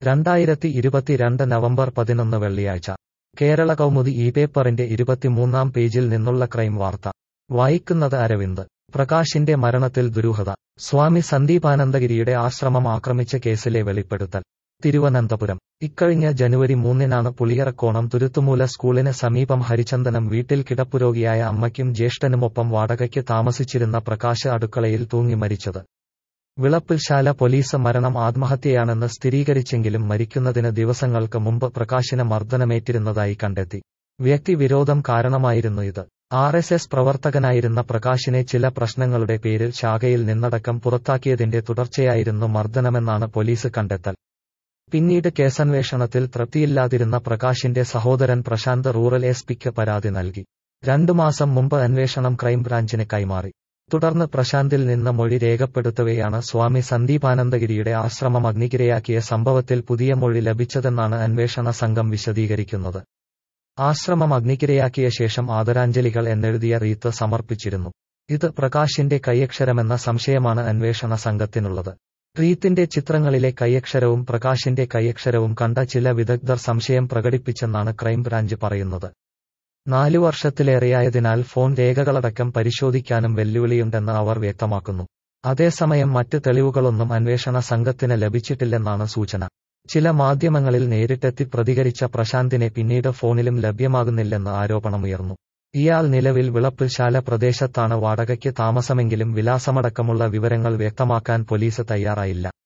രണ്ടായിരത്തി ഇരുപത്തിരണ്ട് നവംബർ പതിനൊന്ന് വെള്ളിയാഴ്ച കേരള കൗമുദി ഈ പേപ്പറിന്റെ ഇരുപത്തിമൂന്നാം പേജിൽ നിന്നുള്ള ക്രൈം വാർത്ത വായിക്കുന്നത് അരവിന്ദ് പ്രകാശിന്റെ മരണത്തിൽ ദുരൂഹത സ്വാമി സന്ദീപാനന്ദഗിരിയുടെ ആശ്രമം ആക്രമിച്ച കേസിലെ വെളിപ്പെടുത്തൽ തിരുവനന്തപുരം ഇക്കഴിഞ്ഞ ജനുവരി മൂന്നിനാണ് പുളിയറക്കോണം തുരുത്തുമൂല സ്കൂളിന് സമീപം ഹരിചന്ദനം വീട്ടിൽ കിടപ്പുരോഗിയായ അമ്മയ്ക്കും ജ്യേഷ്ഠനുമൊപ്പം വാടകയ്ക്ക് താമസിച്ചിരുന്ന പ്രകാശ് അടുക്കളയിൽ തൂങ്ങി മരിച്ചത് വിളപ്പിൽശാല പോലീസ് മരണം ആത്മഹത്യയാണെന്ന് സ്ഥിരീകരിച്ചെങ്കിലും മരിക്കുന്നതിന് ദിവസങ്ങൾക്ക് മുമ്പ് പ്രകാശിന് മർദ്ദനമേറ്റിരുന്നതായി കണ്ടെത്തി വ്യക്തിവിരോധം കാരണമായിരുന്നു ഇത് ആർ എസ് എസ് പ്രവർത്തകനായിരുന്ന പ്രകാശിനെ ചില പ്രശ്നങ്ങളുടെ പേരിൽ ശാഖയിൽ നിന്നടക്കം പുറത്താക്കിയതിന്റെ തുടർച്ചയായിരുന്നു മർദ്ദനമെന്നാണ് പോലീസ് കണ്ടെത്തൽ പിന്നീട് കേസന്വേഷണത്തിൽ തൃപ്തിയില്ലാതിരുന്ന പ്രകാശിന്റെ സഹോദരൻ പ്രശാന്ത് റൂറൽ എസ് പിക്ക് പരാതി നൽകി രണ്ടു മാസം മുമ്പ് അന്വേഷണം ക്രൈംബ്രാഞ്ചിന് കൈമാറി തുടർന്ന് പ്രശാന്തിൽ നിന്ന് മൊഴി രേഖപ്പെടുത്തവെയാണ് സ്വാമി സന്ദീപാനന്ദഗിരിയുടെ ആശ്രമം അഗ്നിക്കിരയാക്കിയ സംഭവത്തിൽ പുതിയ മൊഴി ലഭിച്ചതെന്നാണ് അന്വേഷണ സംഘം വിശദീകരിക്കുന്നത് ആശ്രമം അഗ്നിക്കിരയാക്കിയ ശേഷം ആദരാഞ്ജലികൾ എന്നെഴുതിയ റീത്ത് സമർപ്പിച്ചിരുന്നു ഇത് പ്രകാശിന്റെ കൈയക്ഷരമെന്ന സംശയമാണ് അന്വേഷണ സംഘത്തിനുള്ളത് റീത്തിന്റെ ചിത്രങ്ങളിലെ കൈയക്ഷരവും പ്രകാശിന്റെ കൈയക്ഷരവും കണ്ട ചില വിദഗ്ധർ സംശയം പ്രകടിപ്പിച്ചെന്നാണ് ക്രൈംബ്രാഞ്ച് പറയുന്നത് നാലു വർഷത്തിലേറെയായതിനാൽ ഫോൺ രേഖകളടക്കം പരിശോധിക്കാനും വെല്ലുവിളിയുണ്ടെന്ന് അവർ വ്യക്തമാക്കുന്നു അതേസമയം മറ്റ് തെളിവുകളൊന്നും അന്വേഷണ സംഘത്തിന് ലഭിച്ചിട്ടില്ലെന്നാണ് സൂചന ചില മാധ്യമങ്ങളിൽ നേരിട്ടെത്തി പ്രതികരിച്ച പ്രശാന്തിനെ പിന്നീട് ഫോണിലും ലഭ്യമാകുന്നില്ലെന്ന് ആരോപണമുയർന്നു ഇയാൾ നിലവിൽ വിളപ്പിൽശാല പ്രദേശത്താണ് വാടകയ്ക്ക് താമസമെങ്കിലും വിലാസമടക്കമുള്ള വിവരങ്ങൾ വ്യക്തമാക്കാൻ പോലീസ് തയ്യാറായില്ല